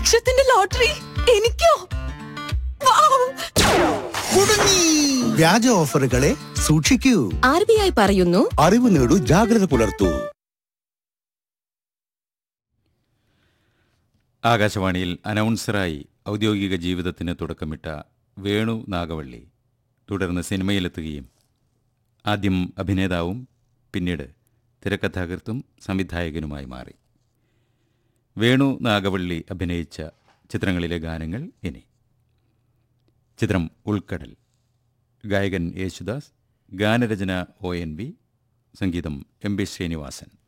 ലക്ഷത്തിന്റെ ലോട്ടറി എനിക്കോ വൗ! കുടുങ്ങി വ്യാജ ഓഫറുകളെ സൂക്ഷിക്കൂ ആർ ബി ഐ പറയുന്നു അറിവ് നേടൂ ജാഗ്രത പുലർത്തൂ ആകാശവാണിയിൽ അനൗൺസറായി ഔദ്യോഗിക ജീവിതത്തിന് തുടക്കമിട്ട വേണു നാഗവള്ളി തുടർന്ന് സിനിമയിലെത്തുകയും ആദ്യം അഭിനേതാവും പിന്നീട് തിരക്കഥാകൃത്തും സംവിധായകനുമായി മാറി വേണു നാഗവള്ളി അഭിനയിച്ച ചിത്രങ്ങളിലെ ഗാനങ്ങൾ ഇനി ചിത്രം ഉൾക്കടൽ ഗായകൻ യേശുദാസ് ഗാനരചന ഒ എൻ വി സംഗീതം എം ബി ശ്രീനിവാസൻ